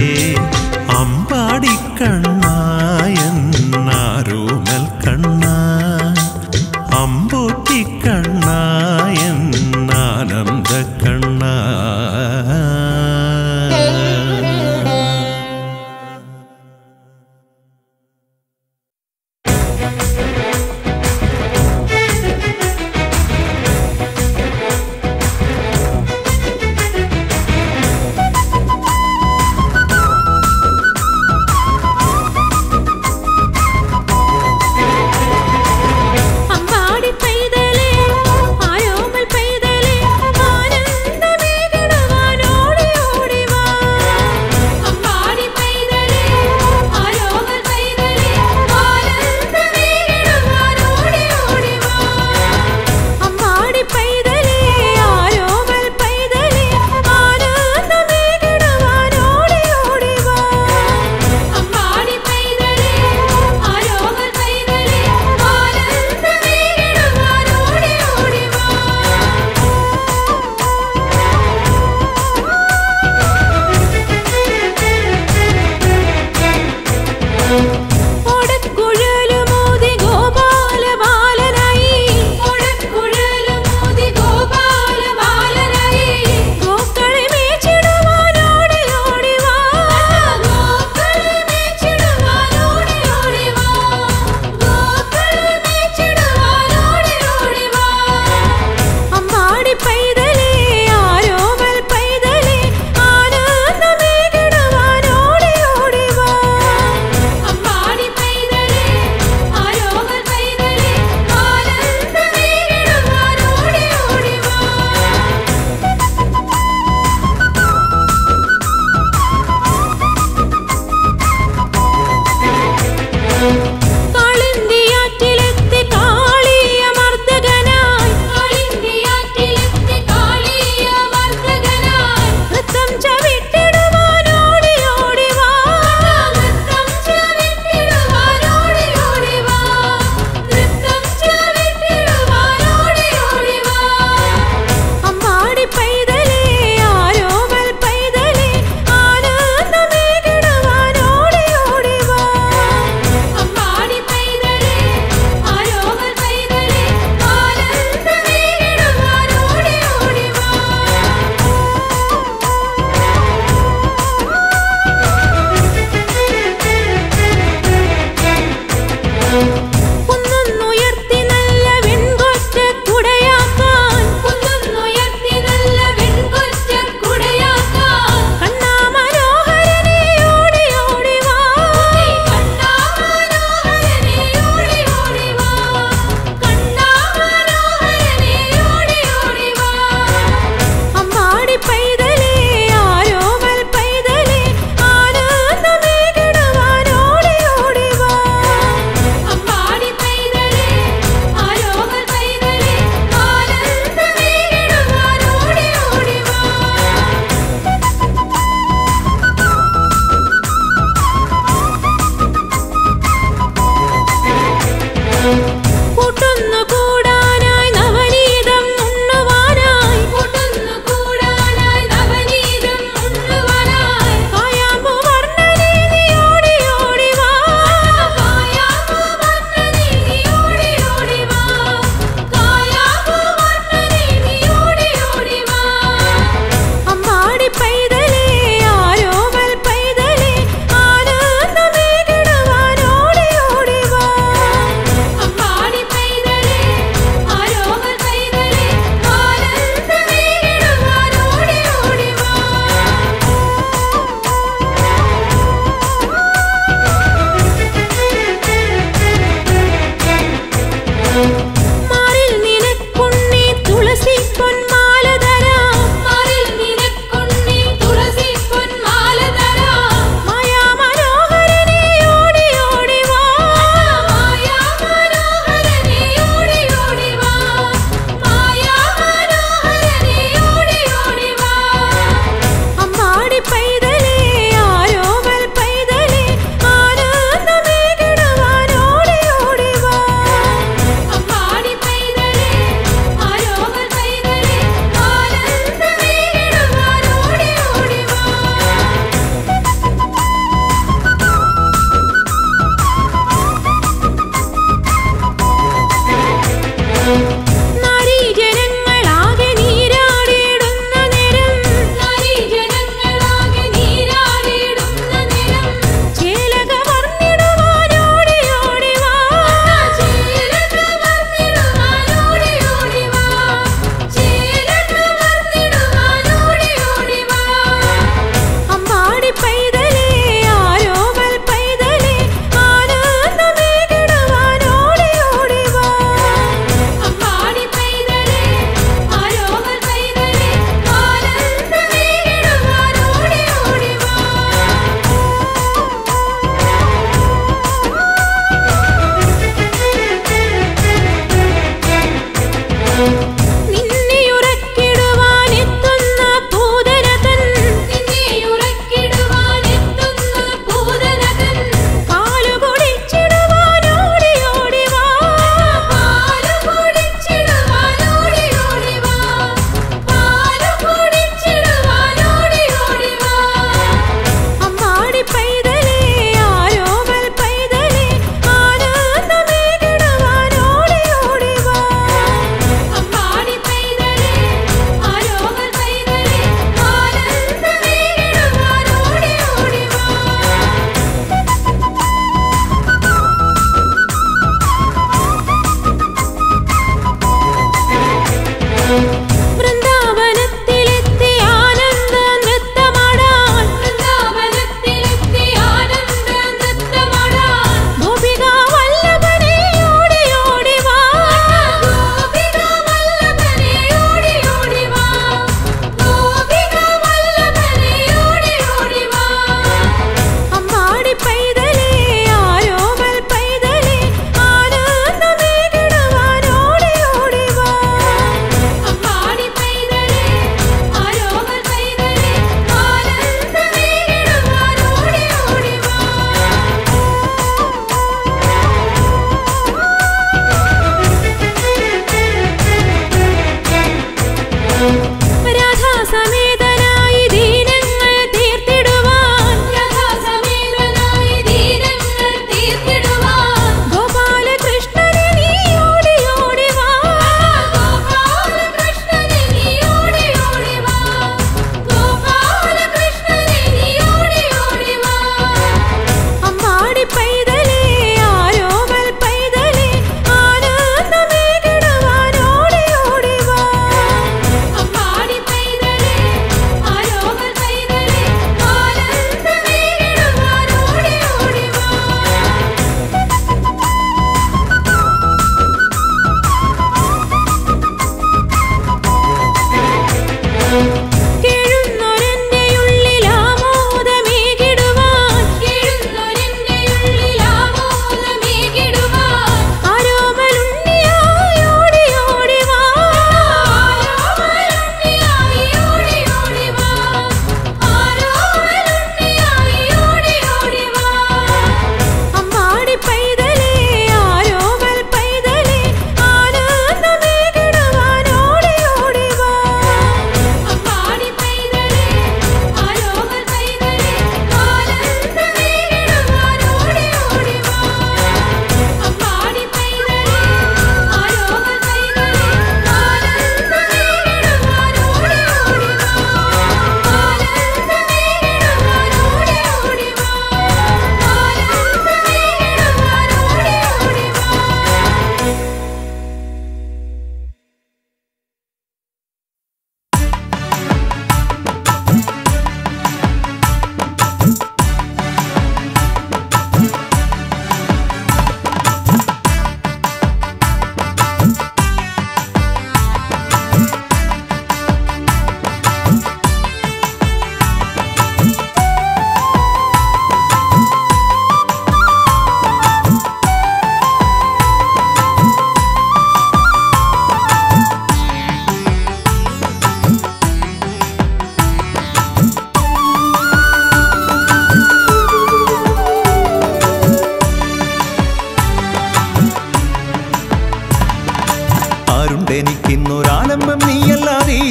Speaker 5: അമ്പാടിക്കണ്ണായൻ ആരോമൽ കണ്ണ അമ്പൂറ്റിക്കണ്ണായൻ ആനന്ദ കണ്ണ
Speaker 2: ും
Speaker 4: തുളസി പൊന്മാല തരാം
Speaker 6: മാറിൽ നിനക്കുണ്ണി തുളസി പൊന്മാല തരാം
Speaker 4: മായാ മനോഹരനെ ഓടി ഓടി വാ
Speaker 6: മായാ മനോഹരനെ ഓടി ഓടി വാ മായാ മനോഹരനെ ഓടി ഓടി വാ
Speaker 4: അമ്മാടി പൈതലേ ആരോമൽ പൈതലേ ആനന്ദമേകിടുവാൻ ഓടി ഓടി വാ
Speaker 6: അമ്മാടി പൈതലേ ആരോമൽ പൈതലേ ആനന്ദമേകിടുവാൻ ഓടി ഓടി വാ
Speaker 4: നാരീജനങ്ങളാകെ നീരാടിയിടുന്ന നേരം
Speaker 6: നാരീജനങ്ങളാകെ നീരാടിയിടുന്ന നേരം
Speaker 4: ചേലക വർണ്ണിടുവാൻ ഓടി ഓടി വാ
Speaker 6: ചേലക വർണ്ണിടുവാൻ ഓടി ഓടി വാ ചേലക വർണ്ണിടുവാൻ ഓടി ഓടി വാ
Speaker 4: അമ്മാടി പൈതലേ ആരോമൽ പൈതലേ ആനന്ദമേകിടുവാൻ ഓടി ഓടി വാ
Speaker 6: അമ്മാടി പൈതലേ ആരോമൽ പൈതലേ ആനന്ദമേകിടുവാൻ ഓടി ഓടി വാ
Speaker 4: നിന്നിയുറക്കിടുവാൻ എത്തുന്ന പൂതനതൻ
Speaker 6: നിന്നെ ഉറക്കിടുവാൻ എത്തുന്ന പൂതനകൻ
Speaker 4: പാലു കുടിച്ചിടുവാൻ ഓടി ഓടി വാ
Speaker 6: പാലു കുടിച്ചിടുവാൻ ഓടി ഓടി വാ പാലു കുടിച്ചിടുവാൻ ഓടി ഓടി വാ
Speaker 4: അമ്മാടി പൈതലേ ആരോമൽ പൈതലേ ആനന്ദമേകിടുവാൻ ഓടി ഓടി വാ
Speaker 6: അമ്മാടി പൈതലേ ആരോമൽ പൈതലേ ആനന്ദമേകിടുവാൻ ഓടി ഓടി വാ
Speaker 4: വൃന്ദാവനത്തിലെത്തി ആനന്ദ നൃത്തമാടാൻ
Speaker 6: വൃന്ദാവനത്തിലെത്തി ആനന്ദ നൃത്തമാടാൻ
Speaker 4: ഗോപിക വല്ലഭനെ ഓടി ഓടി വാ
Speaker 6: ഗോപിക വല്ലഭനെ ഓടി ഓടി വാ ഗോപിക വല്ലഭനെ ഓടി ഓടി വാ
Speaker 4: അമ്മാടി പൈതലേ ആരോമൽ പൈതലേ ആനന്ദമേകിടുവാൻ ഓടി ഓടി വാ
Speaker 6: അമ്മാടി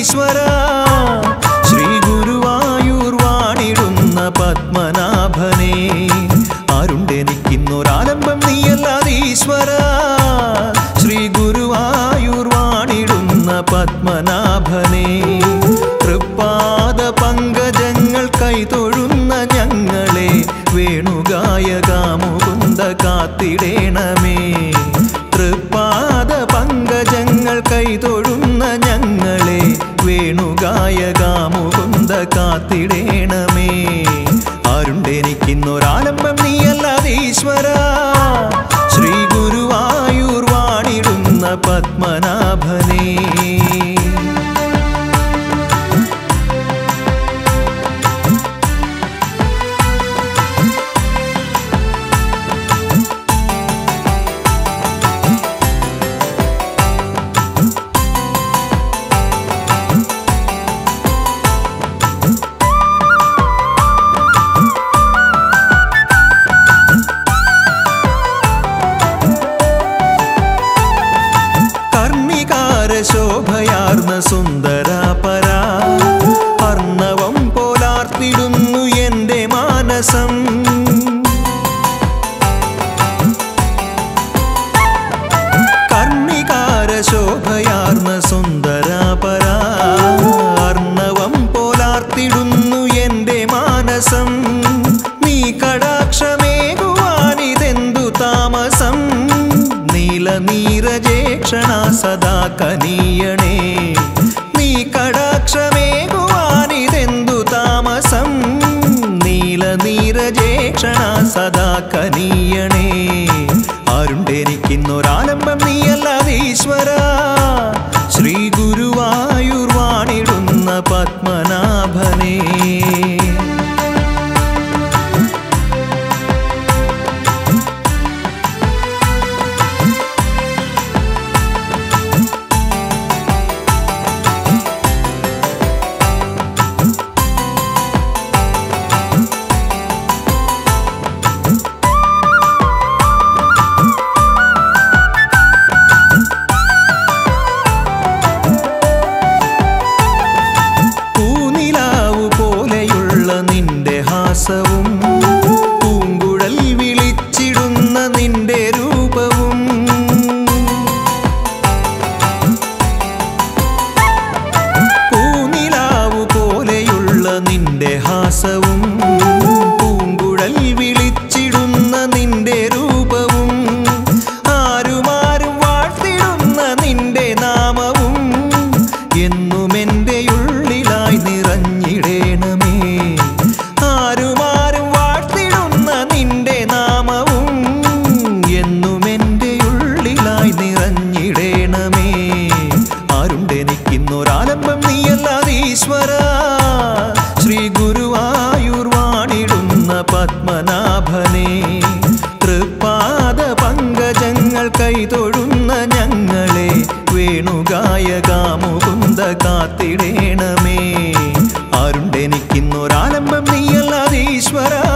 Speaker 5: നീയല്ലാതീശ്വര ശ്രീ ഗുരുവായൂർ വാണിടുന്ന പത്മനാഭനെ ആരുണ്ടെനിക്കിന്നൊരാലംബം നീയല്ലാതീശ്വര ശ്രീ ഗുരുവായൂർ വാണിടുന്ന പത്മനാഭനെ തൃപ്പാദ പങ്കജങ്ങൾ കൈതൊഴുന്ന ഞങ്ങളെ വേണുഗായകാമുകുന്ദ കാത്തിടേണമേ തൃപ്പാദ പങ്കജങ്ങൾ കൈതൊഴുന്ന ഞങ്ങളെ വേണുഗായകാമുകുന്ദ കാത്തിടേണമേ ആരുണ്ടെനിക്കിന്നൊരാലംബം നീയല്ലാതെ ഈശ്വര ശ്രീ ഗുരുവായൂർ വാണിടുന്ന പത്മനാഭനേ കർണികാര ശോഭയാർന്ന സുന്ദരാപര അർണവം പോലാർത്തിടുന്നു എന്റെ മാനസം കർണികാര ശോഭയാർന്ന സുന്ദരാപര അർണവം പോലാർത്തിടുന്നു എന്റെ മാനസം നീ കടാക്ഷമേകുവാനിതെന്തു താമസം നീലനീരജേക്ഷണ സദാ കനീയണേ നീ കടാക്ഷമേകുവാനിതെന്തു താമസം നീലനീരജേക്ഷണ സദാ കനീയണേ ആരുണ്ടെനിക്കിന്നൊരാലംബം നീയല്ലാതെ ഈശ്വര ശ്രീ ഗുരുവായൂർ വാണിടുന്ന പത്മനാഭനേ പൂനിലാവു പോലെയുള്ള നിന്റെ ഹാസവും പൂങ്കുഴൽ വിളിച്ചിടുന്ന നിന്റെ രൂപവും പൂനിലാവു പോലെയുള്ള നിന്റെ ഹാസവും പൂങ്കുഴൽ വിളിച്ചിടുന്ന നിന്റെ രൂപവും ആരുമാരും വാഴ്ത്തിടുന്ന നിന്റെ നാമവും എന്നും എൻ്റെ ഉള്ളിലായി നിറഞ്ഞിടേണമേ ആരുമാരും വാഴ്ത്തിടുന്ന നിന്റെ നാമവും എന്നും എൻ്റെ ഉള്ളിലായി നിറഞ്ഞിടേണമേ ആരുണ്ടെനിക്കിന്നൊരാലംബം നീയല്ലാതെ ഈശ്വര ശ്രീ ഗുരുവായൂർ വാണിടുന്ന പത്മനാഭനെ തൃപ്പാദ പങ്കജങ്ങൾ കൈതൊഴുന്ന ഞങ്ങളെ വേണുഗായകാമുകുന്ദ കാത്തിടേണമേ ആരുണ്ടെനിക്കിന്നൊരാലംബം നീയല്ലാതെ ഈശ്വര